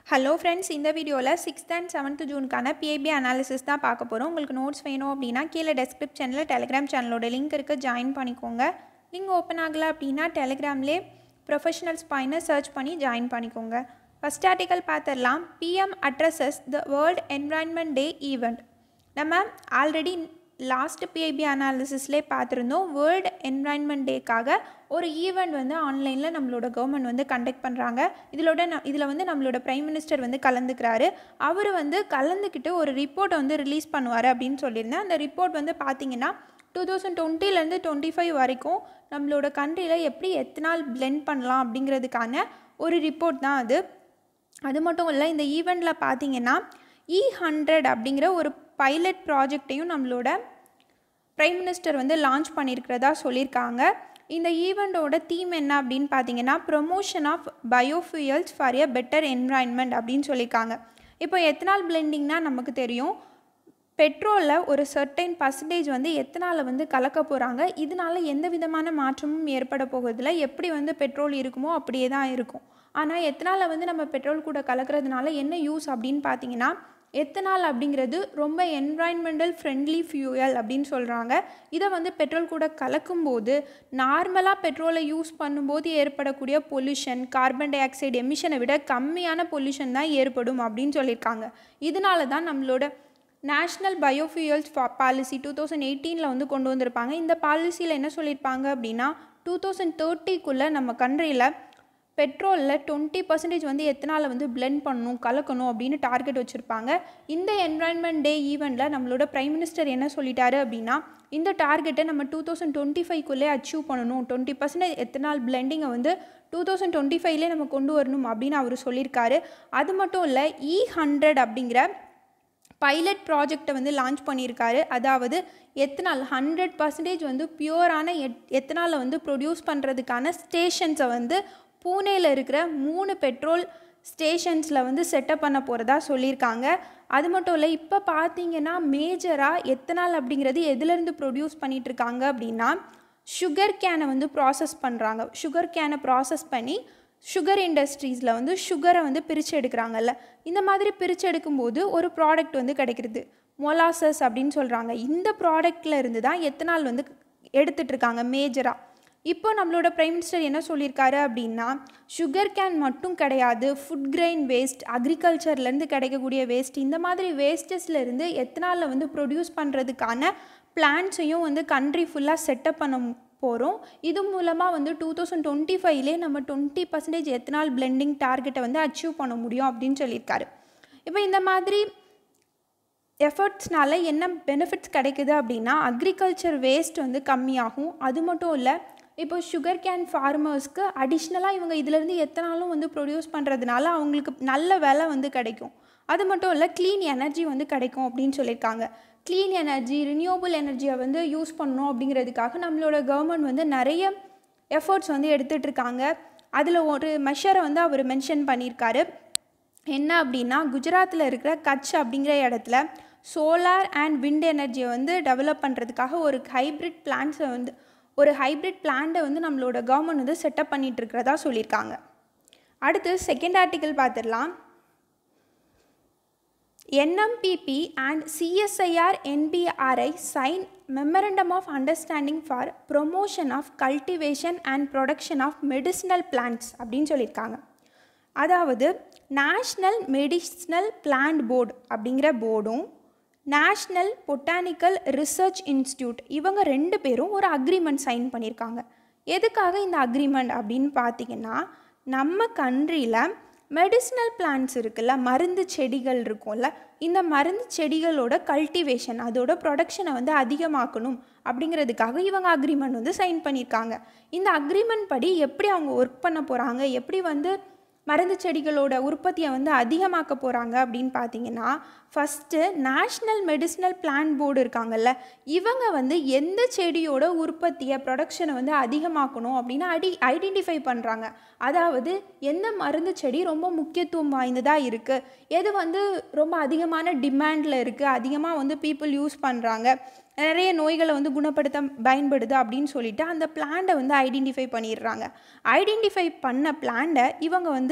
hello friends இந்த வீடியோவில் sixth and seventh ஜூனுக்கான பிஐபி அனாலிசிஸ் தான் பார்க்க போகிறோம் உங்களுக்கு நோட்ஸ் வேணும் அப்படின்னா கீழே டெஸ்கிரிப்ஷனில் டெலிகிராம் சேனலோட லிங்க் இருக்குது ஜாயின் பண்ணிக்கோங்க லிங்க் ஓப்பன் ஆகலை அப்படின்னா டெலிகிராம்லே ப்ரொஃபஷனல் ஸ்பாயினை சர்ச் பண்ணி ஜாயின் பண்ணிக்கோங்க ஃபஸ்ட் ஆர்டிக்கல் பார்த்துடலாம் PM addresses the world environment day event நம்ம ஆல்ரெடி லாஸ்ட் பிஐபி அனாலிசிஸ்லேயே பார்த்துருந்தோம் வேர்ல்டு என்வரான்மெண்ட் டேக்காக ஒரு ஈவெண்ட் வந்து ஆன்லைனில் நம்மளோட கவர்மெண்ட் வந்து கண்டக்ட் பண்ணுறாங்க இதிலோட ந இதில் வந்து நம்மளோட பிரைம் மினிஸ்டர் வந்து கலந்துக்கிறாரு அவர் வந்து கலந்துக்கிட்டு ஒரு ரிப்போர்ட்டை வந்து ரிலீஸ் பண்ணுவார் அப்படின்னு சொல்லியிருந்தேன் அந்த ரிப்போர்ட் வந்து பார்த்தீங்கன்னா டூ தௌசண்ட் டுவெண்ட்டிலேருந்து டுவெண்ட்டி ஃபைவ் வரைக்கும் நம்மளோட கண்ட்ரியில் எப்படி எத்தனால் பிளெண்ட் பண்ணலாம் அப்படிங்கிறதுக்கான ஒரு ரிப்போர்ட் தான் அது அது மட்டும் இல்லை இந்த ஈவெண்ட்டில் பார்த்தீங்கன்னா இ ஹண்ட்ரட் அப்படிங்கிற ஒரு பைலட் ப்ராஜெக்டையும் நம்மளோட பிரைம் மினிஸ்டர் வந்து லான்ச் பண்ணியிருக்கிறதா சொல்லியிருக்காங்க இந்த ஈவெண்ட்டோட தீம் என்ன அப்படின்னு பார்த்தீங்கன்னா promotion of biofuels for a better environment அப்படின்னு சொல்லியிருக்காங்க இப்போ எத்தனால் பிளெண்டிங்னா நமக்கு தெரியும் பெட்ரோலில் ஒரு சர்டைன் பர்சன்டேஜ் வந்து எத்தனால் வந்து கலக்க போகிறாங்க இதனால எந்த விதமான மாற்றமும் ஏற்பட போகிறதில்ல எப்படி வந்து பெட்ரோல் இருக்குமோ அப்படியே தான் இருக்கும் ஆனால் எத்தனால் வந்து நம்ம பெட்ரோல் கூட கலக்கிறதுனால என்ன யூஸ் அப்படின்னு பார்த்தீங்கன்னா எத்தனால் அப்படிங்கிறது ரொம்ப என்வாயன்மெண்டல் ஃப்ரெண்ட்லி ஃபியூயல் அப்படின்னு சொல்கிறாங்க இதை வந்து பெட்ரோல் கூட கலக்கும்போது நார்மலாக பெட்ரோலை யூஸ் பண்ணும்போது ஏற்படக்கூடிய பொல்யூஷன் கார்பன் டை ஆக்சைடு எமிஷனை விட கம்மியான பொல்யூஷன் தான் ஏற்படும் அப்படின்னு சொல்லியிருக்காங்க இதனால தான் நம்மளோட national biofuels policy two thousand எயிட்டீனில் வந்து கொண்டு வந்திருப்பாங்க இந்த பாலிசியில் என்ன சொல்லியிருப்பாங்க அப்படின்னா டூ தௌசண்ட் தேர்ட்டிக்குள்ளே நம்ம கண்ட்ரியில் பெட்ரோலில் டுவெண்ட்டி பர்சன்டேஜ் வந்து எத்தனால் வந்து பிளெண்ட் பண்ணணும் கலக்கணும் அப்படின்னு டார்கெட் வச்சுருப்பாங்க இந்த என்வரான்மெண்ட் டே ஈவெண்ட்டில் நம்மளோட பிரைம் மினிஸ்டர் என்ன சொல்லிட்டாரு அப்படின்னா இந்த டார்கெட்டை நம்ம டூ தௌசண்ட் டுவெண்ட்டி ஃபைவ்க்குள்ளே அச்சீவ் பண்ணணும் டுவெண்ட்டி பர்சன்டேஜ் எத்தனால் பிளெண்டிங்கை வந்து டூ தௌசண்ட் டுவெண்ட்டி ஃபைவ்லேயே நம்ம கொண்டு வரணும் அப்படின்னு அவர் சொல்லியிருக்காரு அது மட்டும் இல்லை இ ஹண்ட்ரட் அப்படிங்கிற பைலட் ப்ராஜெக்டை வந்து லான்ச் பண்ணியிருக்காரு அதாவது எத்தனால் ஹண்ட்ரட் பர்சன்டேஜ் வந்து பியூரான எத் எத்தனாலை வந்து ப்ரொடியூஸ் பண்ணுறதுக்கான ஸ்டேஷன்ஸை வந்து பூனேயில் இருக்கிற மூணு பெட்ரோல் ஸ்டேஷன்ஸில் வந்து செட்டப் பண்ண போகிறதா சொல்லியிருக்காங்க அது மட்டும் இல்லை இப்போ பார்த்தீங்கன்னா மேஜராக எத்தனால் அப்படிங்கிறது எதுலேருந்து ப்ரொடியூஸ் பண்ணிகிட்ருக்காங்க அப்படின்னா சுகர் கேனை வந்து ப்ராசஸ் பண்ணுறாங்க சுகர் கேனை ப்ராசஸ் பண்ணி சுகர் இண்டஸ்ட்ரீஸில் வந்து சுகரை வந்து பிரித்து எடுக்கிறாங்கல்ல இந்த மாதிரி பிரித்து எடுக்கும்போது ஒரு ப்ராடக்ட் வந்து கிடைக்கிறது மொலாசஸ் அப்படின்னு சொல்கிறாங்க இந்த ப்ராடக்டில் இருந்து தான் எத்தனால் வந்து எடுத்துகிட்ருக்காங்க மேஜராக இப்போ நம்மளோட பிரைம் மினிஸ்டர் என்ன சொல்லியிருக்காரு அப்படின்னா சுகர் கேன் மட்டும் கிடையாது ஃபுட் கிரெயின் வேஸ்ட் அக்ரிகல்ச்சர்லேருந்து கிடைக்கக்கூடிய வேஸ்ட் இந்த மாதிரி வேஸ்டஸ்லேருந்து எத்தனாலில் வந்து ப்ரொடியூஸ் பண்ணுறதுக்கான பிளான்ஸையும் வந்து கண்ட்ரி ஃபுல்லாக செட்டப் பண்ண போகிறோம் இது மூலமாக வந்து டூ தௌசண்ட் டுவெண்ட்டி ஃபைவ்லே நம்ம டுவெண்ட்டி பர்சன்டேஜ் எத்தனால் பிளெண்டிங் டார்கெட்டை வந்து அச்சீவ் பண்ண முடியும் அப்படின்னு சொல்லியிருக்காரு இப்போ இந்த மாதிரி எஃபர்ட்ஸ்னால என்ன பெனிஃபிட்ஸ் கிடைக்குது அப்படின்னா அக்ரிகல்ச்சர் வேஸ்ட் வந்து கம்மியாகும் அது மட்டும் இல்லை இப்போ சுகர் கேன் ஃபார்மர்ஸ்க்கு அடிஷ்னலாக இவங்க இதிலேருந்து எத்தனாலும் வந்து ப்ரொடியூஸ் பண்ணுறதுனால அவங்களுக்கு நல்ல விலை வந்து கிடைக்கும் அது மட்டும் இல்லை க்ளீன் எனர்ஜி வந்து கிடைக்கும் அப்படின்னு சொல்லியிருக்காங்க க்ளீன் எனர்ஜி ரினியூவபிள் எனர்ஜியை வந்து யூஸ் பண்ணணும் அப்படிங்கிறதுக்காக நம்மளோட கவர்மெண்ட் வந்து நிறைய எஃபர்ட்ஸ் வந்து எடுத்துகிட்ருக்காங்க அதில் ஒரு மெஷரை வந்து அவர் மென்ஷன் பண்ணியிருக்காரு என்ன அப்படின்னா குஜராத்தில் இருக்கிற கட்ச் அப்படிங்கிற இடத்துல சோலார் அண்ட் விண்ட் எனர்ஜியை வந்து டெவலப் பண்ணுறதுக்காக ஒரு ஹைப்ரிட் பிளான்ஸை வந்து ஒரு ஹைப்ரிட் பிளான்ட்டை வந்து நம்மளோட கவர்மெண்ட் வந்து செட்டப் பண்ணிகிட்டு இருக்கிறதா சொல்லியிருக்காங்க அடுத்து செகண்ட் ஆர்டிக்கல் பார்த்துடலாம் NMPB and CSIR NBRI sign memorandum of understanding for promotion of cultivation and production of medicinal plants அப்படின்னு சொல்லியிருக்காங்க அதாவது நேஷ்னல் மெடிசினல் பிளான்ட் போர்டு அப்படிங்கிற போர்டும் நேஷ்னல் பொட்டானிக்கல் ரிசர்ச் இன்ஸ்டியூட் இவங்க ரெண்டு பேரும் ஒரு அக்ரிமெண்ட் சைன் பண்ணியிருக்காங்க எதுக்காக இந்த அக்ரிமெண்ட் அப்படின்னு பார்த்தீங்கன்னா நம்ம கண்ட்ரியில் மெடிசினல் பிளான்ட்ஸ் இருக்குல்ல மருந்து செடிகள் இருக்கும்ல இந்த மருந்து செடிகளோட கல்டிவேஷன் அதோட ப்ரொடக்ஷனை வந்து அதிகமாக்கணும் அப்படிங்கிறதுக்காக இவங்க அக்ரிமெண்ட் வந்து சைன் பண்ணியிருக்காங்க இந்த அக்ரிமெண்ட் படி எப்படி அவங்க ஒர்க் பண்ண போகிறாங்க எப்படி வந்து மருந்து செடிகளோட உற்பத்தியை வந்து அதிகமாக்க போகிறாங்க அப்படின்னு பார்த்தீங்கன்னா first national medicinal plan board இருக்காங்கல்ல இவங்க வந்து எந்த செடியோட உற்பத்தியை ப்ரொடக்ஷனை வந்து அதிகமாக்கணும் அப்படின்னு அடி ஐடென்டிஃபை பண்ணுறாங்க அதாவது எந்த மருந்து செடி ரொம்ப முக்கியத்துவம் வாய்ந்ததாக இருக்குது எது வந்து ரொம்ப அதிகமான டிமாண்டில் இருக்குது அதிகமாக வந்து பீப்புள் யூஸ் பண்ணுறாங்க நிறைய நோய்களை வந்து குணப்படுத்த பயன்படுது அப்படின்னு சொல்லிட்டு அந்த பிளான்ட்டை வந்து ஐடென்டிஃபை பண்ணிடுறாங்க ஐடென்டிஃபை பண்ண பிளான்ட்டை இவங்க வந்து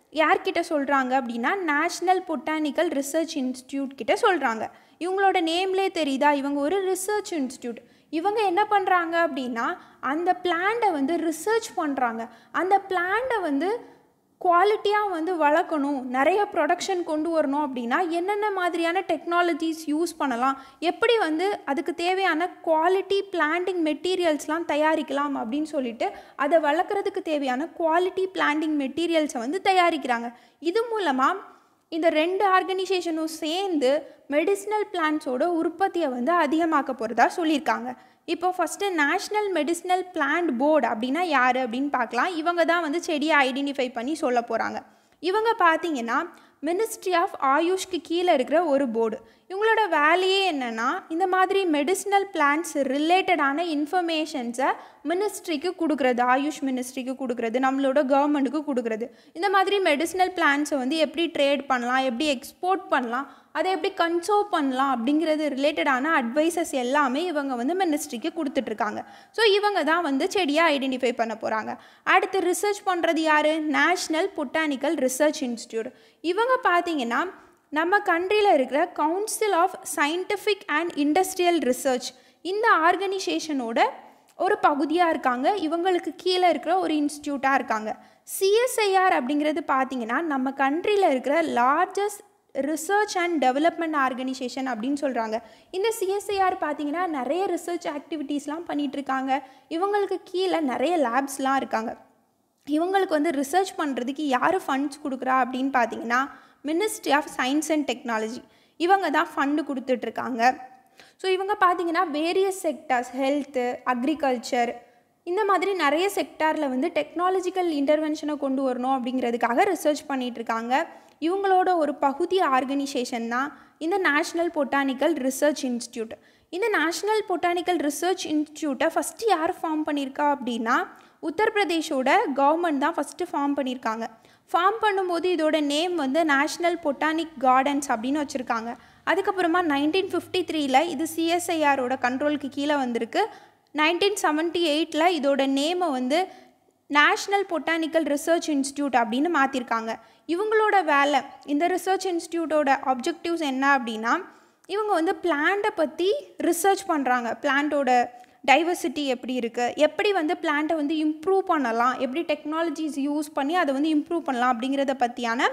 யார்கிட்ட சொல்கிறாங்க அப்படின்னா நேஷ்னல் பொட்டானிக்கல் ரிசர்ச் இன்ஸ்டியூட் கிட்ட சொல்கிறாங்க இவங்களோட நேம்லேயே தெரியுதா இவங்க ஒரு ரிசர்ச் இன்ஸ்டியூட் இவங்க என்ன பண்ணுறாங்க அப்படின்னா அந்த பிளான்ட்டை வந்து ரிசர்ச் பண்ணுறாங்க அந்த பிளான்ட்டை வந்து குவாலிட்டியாக வந்து வளர்க்கணும் நிறைய ப்ரொடக்ஷன் கொண்டு வரணும் அப்படின்னா என்னென்ன மாதிரியான டெக்னாலஜிஸ் யூஸ் பண்ணலாம் எப்படி வந்து அதுக்கு தேவையான குவாலிட்டி பிளான்டிங் மெட்டீரியல்ஸ்லாம் தயாரிக்கலாம் அப்படின்னு சொல்லிட்டு அதை வளர்க்குறதுக்கு தேவையான குவாலிட்டி பிளான்டிங் மெட்டீரியல்ஸை வந்து தயாரிக்கிறாங்க இது மூலமாக இந்த ரெண்டு ஆர்கனைசேஷனும் சேர்ந்து மெடிசினல் பிளான்ஸோட உற்பத்தியை வந்து அதிகமாக்க போகிறதா சொல்லியிருக்காங்க இப்போ first national medicinal plant board அப்படின்னா யார் அப்படின்னு பார்க்கலாம் இவங்க தான் வந்து செடியை ஐடென்டிஃபை பண்ணி சொல்ல போகிறாங்க இவங்க பார்த்தீங்கன்னா மினிஸ்ட்ரி ஆஃப் ஆயுஷ்க்கு கீழே இருக்கிற ஒரு போர்டு இவங்களோட வேலையே என்னென்னா இந்த மாதிரி மெடிசினல் பிளான்ஸ் ரிலேட்டடான இன்ஃபர்மேஷன்ஸை மினிஸ்ட்ரிக்கு கொடுக்குறது ஆயுஷ் மினிஸ்ட்ரிக்கு கொடுக்குறது நம்மளோட கவர்மெண்ட்டுக்கு கொடுக்குறது இந்த மாதிரி மெடிசினல் பிளான்ஸை வந்து எப்படி ட்ரேட் பண்ணலாம் எப்படி எக்ஸ்போர்ட் பண்ணலாம் அதை எப்படி கன்சோவ் பண்ணலாம் அப்படிங்கிறது ரிலேட்டடான அட்வைசஸ் எல்லாமே இவங்க வந்து மினிஸ்ட்ரிக்கு கொடுத்துட்ருக்காங்க ஸோ இவங்க தான் வந்து செடியாக ஐடென்டிஃபை பண்ண போகிறாங்க அடுத்து ரிசர்ச் பண்ணுறது யார் நேஷ்னல் பொட்டானிக்கல் ரிசர்ச் இன்ஸ்டியூட் இவங்க பார்த்தீங்கன்னா நம்ம கண்ட்ரியில் இருக்கிற council of scientific and industrial research இந்த ஆர்கனைசேஷனோட ஒரு பகுதியாக இருக்காங்க இவங்களுக்கு கீழே இருக்கிற ஒரு இன்ஸ்டியூட்டாக இருக்காங்க சிஎஸ்ஐஆர் அப்படிங்கிறது பார்த்தீங்கன்னா நம்ம கண்ட்ரியில் இருக்கிற largest research and development organisation அப்படின்னு சொல்கிறாங்க இந்த சிஎஸ்ஐஆர் பார்த்தீங்கன்னா நிறைய ரிசர்ச் ஆக்டிவிட்டீஸ்லாம் பண்ணிகிட்ருக்காங்க இவங்களுக்கு கீழே நிறைய லேப்ஸ்லாம் இருக்காங்க இவங்களுக்கு வந்து ரிசர்ச் பண்ணுறதுக்கு யார் ஃபண்ட்ஸ் கொடுக்குறா அப்படின்னு பார்த்தீங்கன்னா ministry of science and technology இவங்க தான் ஃபண்டு கொடுத்துட்ருக்காங்க ஸோ இவங்க பார்த்தீங்கன்னா வேரியஸ் செக்டர்ஸ் ஹெல்த்து அக்ரிகல்ச்சர் இந்த மாதிரி நிறைய செக்டாரில் வந்து டெக்னாலஜிக்கல் இன்டர்வென்ஷனை கொண்டு வரணும் அப்படிங்கிறதுக்காக ரிசர்ச் பண்ணிகிட்ருக்காங்க இவங்களோட ஒரு பகுதி ஆர்கனைசேஷன் தான் இந்த நேஷ்னல் பொட்டானிக்கல் ரிசர்ச் இன்ஸ்டியூட் இந்த நேஷ்னல் பொட்டானிக்கல் ரிசர்ச் இன்ஸ்டியூட்டை ஃபஸ்ட்டு யார் ஃபார்ம் பண்ணியிருக்கா அப்படின்னா உத்தரப்பிரதேஷோட கவர்மெண்ட் தான் ஃபஸ்ட்டு ஃபார்ம் பண்ணியிருக்காங்க ஃபார்ம் பண்ணும்போது இதோட நேம் வந்து நேஷ்னல் பொட்டானிக் கார்டன்ஸ் அப்படின்னு வச்சுருக்காங்க அதுக்கப்புறமா நைன்டீன் ஃபிஃப்டி த்ரீல இது சிஎஸ்ஐஆரோட கண்ட்ரோலுக்கு கீழே வந்திருக்கு நைன்டீன் செவன்ட்டி எயிட்டில் இதோட நேமை வந்து நேஷ்னல் பொட்டானிக்கல் ரிசர்ச் இன்ஸ்டியூட் அப்படின்னு மாற்றிருக்காங்க இவங்களோட வேலை இந்த ரிசர்ச் இன்ஸ்டியூட்டோட ஆப்ஜெக்டிவ்ஸ் என்ன அப்படின்னா இவங்க வந்து பிளான்ட்டை பற்றி ரிசர்ச் பண்ணுறாங்க பிளான்ட்டோட டைவர்சிட்டி எப்படி இருக்குது எப்படி வந்து பிளான்ட்டை வந்து இம்ப்ரூவ் பண்ணலாம் எப்படி டெக்னாலஜிஸ் யூஸ் பண்ணி அதை வந்து இம்ப்ரூவ் பண்ணலாம் அப்படிங்கிறத பற்றியான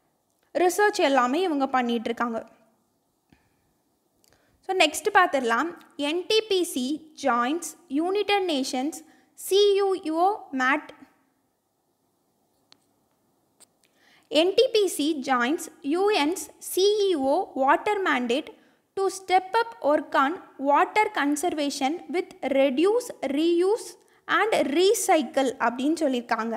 ரிசர்ச் எல்லாமே இவங்க பண்ணிகிட்ருக்காங்க ஸோ நெக்ஸ்ட் பார்த்துடலாம் NTPC joins united nations CEO made NTPC joins UN's CEO water mandate to step up work on water conservation with reduce, reuse and recycle அப்படின்னு சொல்லியிருக்காங்க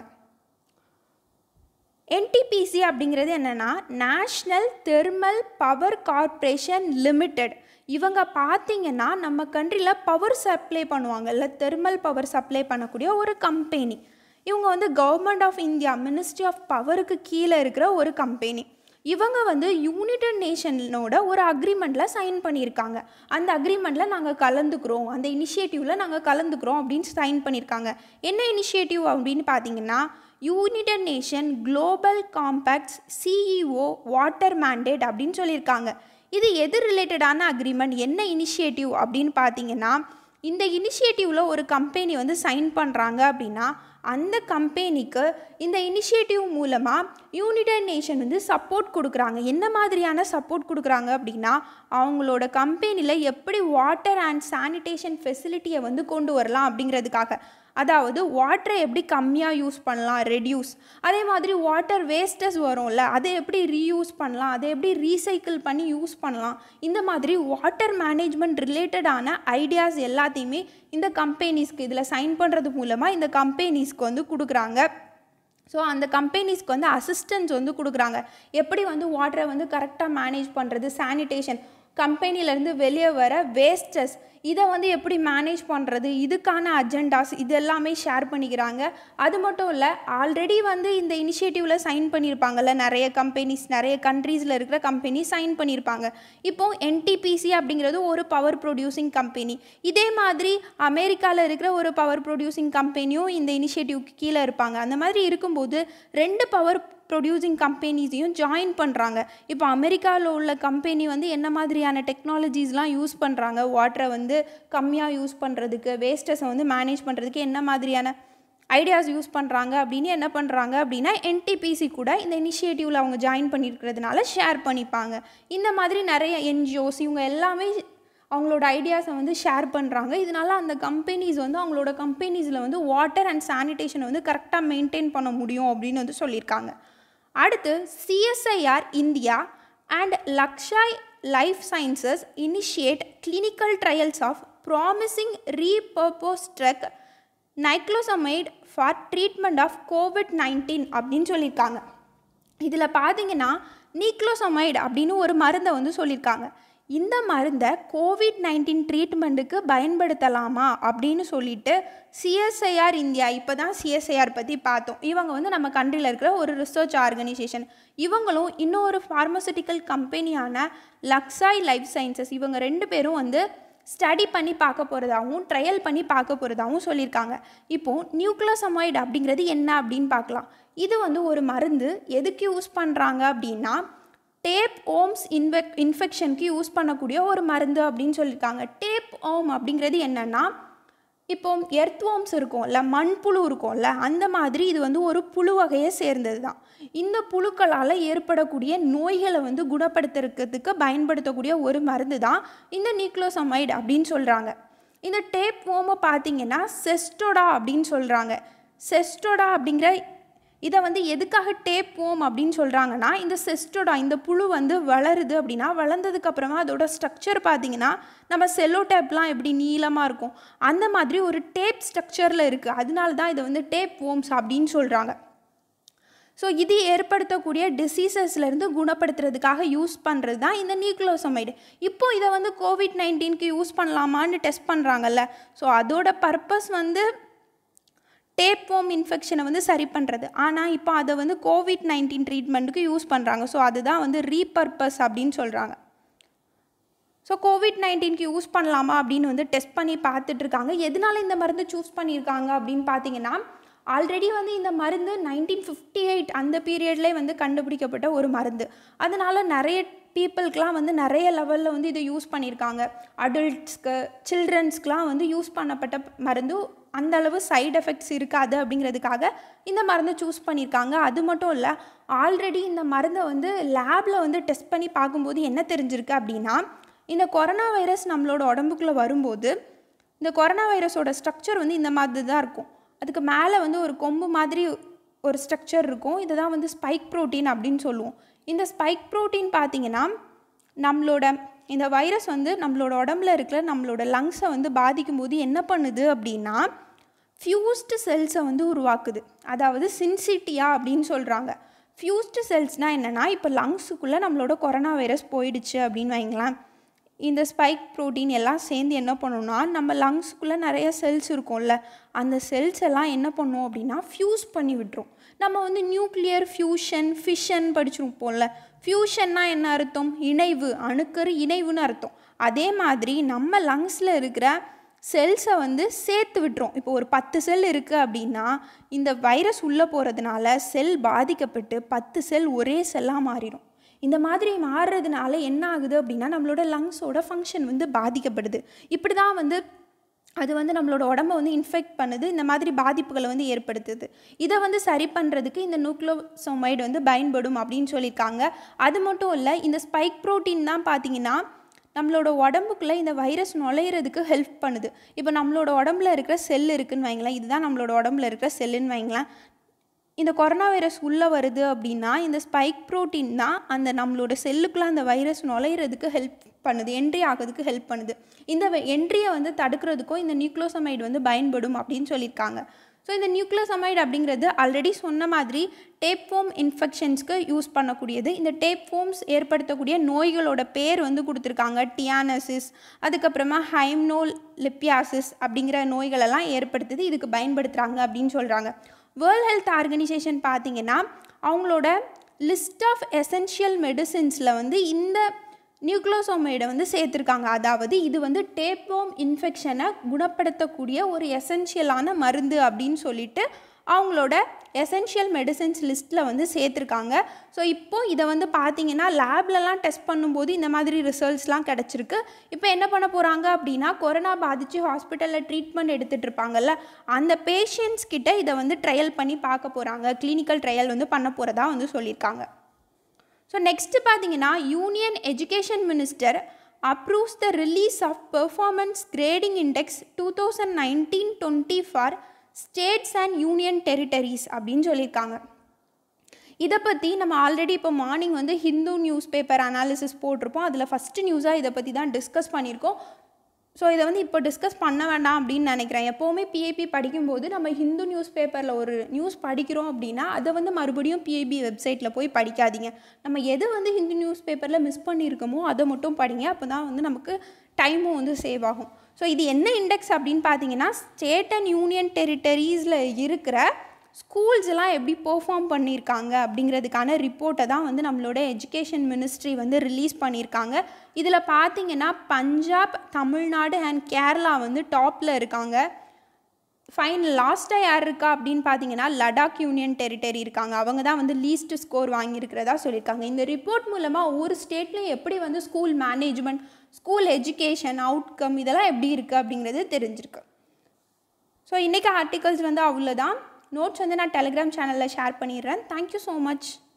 என்டிபிசி அப்படிங்கிறது என்னென்னா national thermal power corporation limited இவங்க பார்த்தீங்கன்னா நம்ம கண்ட்ரியில் power supply பண்ணுவாங்கல்ல thermal power supply பண்ணக்கூடிய ஒரு கம்பெனி இவங்க வந்து government of India ministry of பவருக்கு கீழே இருக்கிற ஒரு கம்பெனி இவங்க வந்து யுனைடெட் நேஷனோட ஒரு அக்ரிமெண்ட்டில் சைன் பண்ணியிருக்காங்க அந்த அக்ரிமெண்ட்டில் நாங்கள் கலந்துக்கிறோம் அந்த இனிஷியேட்டிவில் நாங்கள் கலந்துக்கிறோம் அப்படின்னு சைன் பண்ணியிருக்காங்க என்ன இனிஷியேட்டிவ் அப்படின்னு பார்த்தீங்கன்னா united nation global compacts CEO water mandate அப்படின்னு சொல்லியிருக்காங்க இது எது ரிலேட்டடான அக்ரிமெண்ட் என்ன இனிஷியேட்டிவ் அப்படின்னு பார்த்தீங்கன்னா இந்த இனிஷியேட்டிவில் ஒரு கம்பெனி வந்து சைன் பண்ணுறாங்க அப்படின்னா அந்த கம்பெனிக்கு இந்த இனிஷியேட்டிவ் மூலமாக யுனைடெட் நேஷன் வந்து சப்போர்ட் கொடுக்குறாங்க என்ன மாதிரியான சப்போர்ட் கொடுக்குறாங்க அப்படின்னா அவங்களோட கம்பெனியில் எப்படி வாட்டர் அண்ட் சானிடேஷன் ஃபெசிலிட்டியை வந்து கொண்டு வரலாம் அப்படிங்கிறதுக்காக அதாவது வாட்டரை எப்படி கம்மியாக யூஸ் பண்ணலாம் ரெடியூஸ் அதே மாதிரி வாட்டர் வேஸ்டஸ் வரும்ல அதை எப்படி ரீயூஸ் பண்ணலாம் அதை எப்படி ரீசைக்கிள் பண்ணி யூஸ் பண்ணலாம் இந்த மாதிரி வாட்டர் மேனேஜ்மெண்ட் ரிலேட்டடான ஐடியாஸ் எல்லாத்தையுமே இந்த கம்பெனிஸ்க்கு இதில் சைன் பண்ணுறது மூலமாக இந்த கம்பெனிஸ்க்கு வந்து கொடுக்குறாங்க ஸோ அந்த கம்பெனிஸ்க்கு வந்து அசிஸ்டன்ஸ் வந்து கொடுக்குறாங்க எப்படி வந்து வாட்டரை வந்து கரெக்டாக மேனேஜ் பண்ணுறது சானிடேஷன் கம்பெனிலேருந்து வெளியே வர வேஸ்டஸ் இதை வந்து எப்படி மேனேஜ் பண்ணுறது இதுக்கான அஜெண்டாஸ் இது எல்லாமே ஷேர் பண்ணிக்கிறாங்க அது மட்டும் இல்லை ஆல்ரெடி வந்து இந்த இனிஷியேட்டிவில் சைன் பண்ணியிருப்பாங்கல்ல நிறைய கம்பெனிஸ் நிறைய கண்ட்ரீஸில் இருக்கிற கம்பெனி சைன் பண்ணியிருப்பாங்க இப்போது என்டிபிசி அப்படிங்கிறது ஒரு பவர் ப்ரொடியூசிங் கம்பெனி இதே மாதிரி அமெரிக்காவில் இருக்கிற ஒரு பவர் ப்ரொடியூசிங் கம்பெனியும் இந்த இனிஷியேட்டிவ்க்கு கீழே இருப்பாங்க அந்த மாதிரி இருக்கும்போது ரெண்டு பவர் ப்ரொடியூசிங் கம்பெனிஸையும் ஜாயின் பண்ணுறாங்க இப்போ அமெரிக்காவில் உள்ள கம்பெனி வந்து என்ன மாதிரியான டெக்னாலஜிஸ்லாம் யூஸ் பண்ணுறாங்க வாட்டரை வந்து கம்மியாக யூஸ் பண்ணுறதுக்கு வேஸ்டஸை வந்து மேனேஜ் பண்ணுறதுக்கு என்ன மாதிரியான ஐடியாஸ் யூஸ் பண்ணுறாங்க அப்படின்னு என்ன பண்ணுறாங்க அப்படின்னா என்டிபிசி கூட இந்த இனிஷியேட்டிவில் அவங்க ஜாயின் பண்ணியிருக்கிறதுனால ஷேர் பண்ணிப்பாங்க இந்த மாதிரி நிறைய என்ஜிஓஸ் இவங்க எல்லாமே அவங்களோட ஐடியாஸை வந்து ஷேர் பண்ணுறாங்க இதனால அந்த கம்பெனிஸ் வந்து அவங்களோட கம்பெனிஸில் வந்து வாட்டர் அண்ட் சானிடேஷனை வந்து கரெக்டாக மெயின்டைன் பண்ண முடியும் அப்படின்னு வந்து சொல்லியிருக்காங்க அடுத்து CSIR India and Laxai life sciences initiate clinical trials of promising repurpose drug niclosamide for treatment of COVID nineteen அப்படின்னு சொல்லியிருக்காங்க இதில் பார்த்தீங்கன்னா நீக்ளோசமைடு அப்படின்னு ஒரு மருந்தை வந்து சொல்லியிருக்காங்க இந்த மருந்தை கோவிட் நைன்டீன் ட்ரீட்மெண்ட்டுக்கு பயன்படுத்தலாமா அப்படின்னு சொல்லிட்டு சிஎஸ்ஐஆர் இந்தியா இப்போ தான் சிஎஸ்ஐஆர் பற்றி பார்த்தோம் இவங்க வந்து நம்ம கண்ட்ரியில் இருக்கிற ஒரு ரிசர்ச் ஆர்கனைசேஷன் இவங்களும் இன்னொரு ஃபார்மசூட்டிக்கல் கம்பெனியான லக்ஸாய் லைஃப் சயின்சஸ் இவங்க ரெண்டு பேரும் வந்து ஸ்டடி பண்ணி பார்க்க போகிறதாகவும் ட்ரையல் பண்ணி பார்க்க போகிறதாகவும் சொல்லியிருக்காங்க இப்போது நியூக்ளோசமைடு அப்படிங்கிறது என்ன அப்படின்னு பார்க்கலாம் இது வந்து ஒரு மருந்து எதுக்கு யூஸ் பண்ணுறாங்க அப்படின்னா டேப் ஓம்ஸ் இன்வெக் இன்ஃபெக்ஷனுக்கு யூஸ் பண்ணக்கூடிய ஒரு மருந்து அப்படின்னு சொல்லியிருக்காங்க டேப் ஓம் அப்படிங்கிறது என்னென்னா இப்போ எர்த் ஓம்ஸ் இருக்கும்ல மண்புழு இருக்கும்ல அந்த மாதிரி இது வந்து ஒரு புழு வகையை சேர்ந்தது தான் இந்த புழுக்களால் ஏற்படக்கூடிய நோய்களை வந்து குணப்படுத்துறதுக்கு பயன்படுத்தக்கூடிய ஒரு மருந்து தான் இந்த நியூக்ளோசமைடு அப்படின்னு சொல்கிறாங்க இந்த டேப் ஓமை பார்த்தீங்கன்னா செஸ்டோடா அப்படின்னு சொல்கிறாங்க செஸ்டோடா அப்படிங்கிற இதை வந்து எதுக்காக டேப் ஓம் அப்படின்னு சொல்கிறாங்கன்னா இந்த செஸ்டோடா இந்த புழு வந்து வளருது அப்படின்னா வளர்ந்ததுக்கு அப்புறமா அதோட ஸ்ட்ரக்சர் பார்த்தீங்கன்னா நம்ம செல்லோ டேப்லாம் எப்படி நீளமாக இருக்கும் அந்த மாதிரி ஒரு டேப் ஸ்ட்ரக்சரில் இருக்குது அதனால தான் இதை வந்து டேப் ஓம்ஸ் அப்படின்னு சொல்கிறாங்க ஸோ இது ஏற்படுத்தக்கூடிய டிசீசஸ்லேருந்து குணப்படுத்துறதுக்காக யூஸ் பண்ணுறது தான் இந்த நியூக்ளோசமைடு இப்போ இதை வந்து கோவிட் நைன்டீனுக்கு யூஸ் பண்ணலாமான்னு டெஸ்ட் பண்ணுறாங்கல்ல ஸோ அதோட பர்பஸ் வந்து டேப்வோம் இன்ஃபெக்ஷனை வந்து சரி பண்ணுறது ஆனால் இப்போ அதை வந்து கோவிட் நைன்டீன் ட்ரீட்மெண்ட்டுக்கு யூஸ் பண்ணுறாங்க ஸோ அதுதான் வந்து ரீபர்பஸ் அப்படின்னு சொல்கிறாங்க ஸோ கோவிட் நைன்டீனுக்கு யூஸ் பண்ணலாமா அப்படின்னு வந்து டெஸ்ட் பண்ணி பார்த்துட்டு இருக்காங்க எதனால இந்த மருந்து சூஸ் பண்ணியிருக்காங்க அப்படின்னு பார்த்தீங்கன்னா ஆல்ரெடி வந்து இந்த மருந்து நைன்டீன் ஃபிஃப்டி எயிட் அந்த பீரியட்லேயே வந்து கண்டுபிடிக்கப்பட்ட ஒரு மருந்து அதனால் நிறைய பீப்புளுக்கெலாம் வந்து நிறைய லெவலில் வந்து இதை யூஸ் பண்ணியிருக்காங்க அடல்ட்ஸ்க்கு சில்ட்ரன்ஸ்க்கெலாம் வந்து யூஸ் பண்ணப்பட்ட மருந்து அந்த அளவு சைடு எஃபெக்ட்ஸ் இருக்காது அப்படிங்கிறதுக்காக இந்த மருந்தை சூஸ் பண்ணியிருக்காங்க அது மட்டும் இல்லை ஆல்ரெடி இந்த மருந்தை வந்து லேபில் வந்து டெஸ்ட் பண்ணி பார்க்கும்போது என்ன தெரிஞ்சிருக்கு அப்படின்னா இந்த கொரோனா வைரஸ் நம்மளோட உடம்புக்குள்ளே வரும்போது இந்த கொரோனா வைரஸோட ஸ்ட்ரக்சர் வந்து இந்த மாதிரி தான் இருக்கும் அதுக்கு மேலே வந்து ஒரு கொம்பு மாதிரி ஒரு ஸ்ட்ரக்சர் இருக்கும் இதை தான் வந்து ஸ்பைக் ப்ரோட்டீன் அப்படின்னு சொல்லுவோம் இந்த ஸ்பைக் ப்ரோட்டீன் பார்த்தீங்கன்னா நம்மளோட இந்த வைரஸ் வந்து நம்மளோட உடம்புல இருக்கிற நம்மளோட லங்ஸை வந்து பாதிக்கும் போது என்ன பண்ணுது அப்படின்னா ஃபியூஸ்டு செல்ஸை வந்து உருவாக்குது அதாவது சின்சிட்டியா அப்படின்னு சொல்கிறாங்க ஃபியூஸ்டு செல்ஸ்னால் என்னென்னா இப்போ லங்ஸுக்குள்ளே நம்மளோட கொரோனா வைரஸ் போயிடுச்சு அப்படின்னு வைங்களேன் இந்த ஸ்பைக் ப்ரோட்டீன் எல்லாம் சேர்ந்து என்ன பண்ணுன்னா நம்ம லங்ஸ்க்குள்ளே நிறைய செல்ஸ் இருக்கும்ல அந்த செல்ஸ் எல்லாம் என்ன பண்ணும் அப்படின்னா ஃப்யூஸ் பண்ணி விட்டுரும் நம்ம வந்து நியூக்ளியர் ஃபியூஷன் ஃபிஷன் படிச்சிருப்போம்ல ஃபியூஷன்னா என்ன அர்த்தம் இணைவு அணுக்கரு இணைவுன்னு அர்த்தம் அதே மாதிரி நம்ம லங்ஸில் இருக்கிற செல்ஸை வந்து சேர்த்து விட்டுரும் இப்போ ஒரு பத்து செல் இருக்குது அப்படின்னா இந்த வைரஸ் உள்ளே போகிறதுனால செல் பாதிக்கப்பட்டு பத்து செல் ஒரே செல்லாக மாறிடும் இந்த மாதிரி மாறுறதுனால என்ன ஆகுது அப்படின்னா நம்மளோட லங்ஸோட ஃபங்க்ஷன் வந்து பாதிக்கப்படுது இப்படி தான் வந்து அது வந்து நம்மளோட உடம்ப வந்து இன்ஃபெக்ட் பண்ணுது இந்த மாதிரி பாதிப்புகளை வந்து ஏற்படுத்துது இதை வந்து சரி பண்ணுறதுக்கு இந்த நியூக்ளோசோமைடு வந்து பயன்படும் அப்படின்னு சொல்லியிருக்காங்க அது மட்டும் இல்லை இந்த ஸ்பைக் ப்ரோட்டீன் தான் பார்த்தீங்கன்னா நம்மளோட உடம்புக்குள்ளே இந்த வைரஸ் நுழையிறதுக்கு ஹெல்ப் பண்ணுது இப்போ நம்மளோட உடம்புல இருக்கிற செல் இருக்குன்னு வைங்களேன் இதுதான் நம்மளோட உடம்புல இருக்கிற செல்லுன்னு வைங்களேன் இந்த கொரோனா வைரஸ் உள்ளே வருது அப்படின்னா இந்த ஸ்பைக் ப்ரோட்டீன் தான் அந்த நம்மளோட செல்லுக்குள்ளே அந்த வைரஸ் நுழையிறதுக்கு ஹெல்ப் பண்ணுது என்ட்ரி ஆகிறதுக்கு ஹெல்ப் பண்ணுது இந்த என்ட்ரியை வந்து தடுக்கிறதுக்கும் இந்த நியூக்ளோசமைடு வந்து பயன்படும் அப்படின்னு சொல்லியிருக்காங்க ஸோ இந்த நியூக்ளோசமைடு அப்படிங்கிறது ஆல்ரெடி சொன்ன மாதிரி டேப்ஃபோம் இன்ஃபெக்ஷன்ஸ்க்கு யூஸ் பண்ணக்கூடியது இந்த டேப்ஃபோம்ஸ் ஏற்படுத்தக்கூடிய நோய்களோட பேர் வந்து கொடுத்துருக்காங்க டியானசிஸ் அதுக்கப்புறமா ஹைம்னோல் லிப்பியாசிஸ் அப்படிங்கிற நோய்களெல்லாம் ஏற்படுத்துது இதுக்கு பயன்படுத்துகிறாங்க அப்படின்னு சொல்கிறாங்க வேர்ல்ட் ஹெல்த் ஆர்கனைசேஷன் பார்த்தீங்கன்னா அவங்களோட லிஸ்ட் ஆஃப் எசென்ஷியல் மெடிசின்ஸில் வந்து இந்த நியூக்ளோசோமைடை வந்து சேர்த்துருக்காங்க அதாவது இது வந்து டேப்போம் இன்ஃபெக்ஷனை குணப்படுத்தக்கூடிய ஒரு எசென்ஷியலான மருந்து அப்படின்னு சொல்லிட்டு அவங்களோட எசென்ஷியல் மெடிசன்ஸ் லிஸ்ட்டில் வந்து சேர்த்துருக்காங்க ஸோ இப்போது இதை வந்து பார்த்தீங்கன்னா லேப்லலாம் டெஸ்ட் பண்ணும்போது இந்த மாதிரி ரிசல்ட்ஸ்லாம் கிடச்சிருக்கு இப்போ என்ன பண்ண போகிறாங்க அப்படின்னா கொரோனா பாதித்து ஹாஸ்பிட்டலில் ட்ரீட்மெண்ட் எடுத்துகிட்டு இருப்பாங்கல்ல அந்த பேஷண்ட்ஸ் கிட்ட இதை வந்து ட்ரையல் பண்ணி பார்க்க போகிறாங்க கிளினிக்கல் ட்ரையல் வந்து பண்ண போகிறதா வந்து சொல்லியிருக்காங்க ஸோ நெக்ஸ்ட்டு பார்த்தீங்கன்னா union education minister approves the release of performance grading index two thousand nineteen twenty for states and union territories அப்படின்னு சொல்லியிருக்காங்க இதை பற்றி நம்ம ஆல்ரெடி இப்போ மார்னிங் வந்து ஹிந்து நியூஸ் பேப்பர் அனாலிசிஸ் போட்டிருப்போம் அதில் ஃபஸ்ட்டு நியூஸாக இதை பற்றி தான் டிஸ்கஸ் பண்ணியிருக்கோம் ஸோ இதை வந்து இப்போ டிஸ்கஸ் பண்ண வேண்டாம் அப்படின்னு நினைக்கிறேன் எப்போவுமே பிஏபி படிக்கும்போது நம்ம ஹிந்து நியூஸ் பேப்பரில் ஒரு நியூஸ் படிக்கிறோம் அப்படின்னா அதை வந்து மறுபடியும் பிஏபி வெப்சைட்டில் போய் படிக்காதீங்க நம்ம எது வந்து ஹிந்து நியூஸ் பேப்பரில் மிஸ் பண்ணியிருக்கோமோ அதை மட்டும் படிங்க அப்போ தான் வந்து நமக்கு டைமும் வந்து சேவ் ஆகும் ஸோ இது என்ன இண்டெக்ஸ் அப்படின்னு பார்த்தீங்கன்னா ஸ்டேட் அண்ட் யூனியன் டெரிட்டரிஸில் இருக்கிற ஸ்கூல்ஸ் எல்லாம் எப்படி பெர்ஃபார்ம் பண்ணியிருக்காங்க அப்படிங்கிறதுக்கான ரிப்போர்ட்டை தான் வந்து நம்மளோட எஜுகேஷன் மினிஸ்ட்ரி வந்து ரிலீஸ் பண்ணியிருக்காங்க இதில் பார்த்தீங்கன்னா பஞ்சாப் தமிழ்நாடு அண்ட் கேரளா வந்து டாப்பில் இருக்காங்க ஃபைன் லாஸ்ட்டாக யார் இருக்கா அப்படின்னு பார்த்தீங்கன்னா லடாக் யூனியன் டெரிட்டரி இருக்காங்க அவங்க தான் வந்து லீஸ்ட் ஸ்கோர் வாங்கியிருக்கிறதா சொல்லியிருக்காங்க இந்த ரிப்போர்ட் மூலமாக ஒவ்வொரு ஸ்டேட்லையும் எப்படி வந்து school management school education outcome இதெல்லாம் எப்படி இருக்குது அப்படிங்கிறது தெரிஞ்சிருக்கு ஸோ இன்றைக்கி ஆர்டிகல்ஸ் வந்து அவ்வளோதான் நோட்ஸ் வந்து நான் டெலிகிராம் சேனலில் ஷேர் பண்ணிடுறேன் தேங்க்யூ ஸோ மச்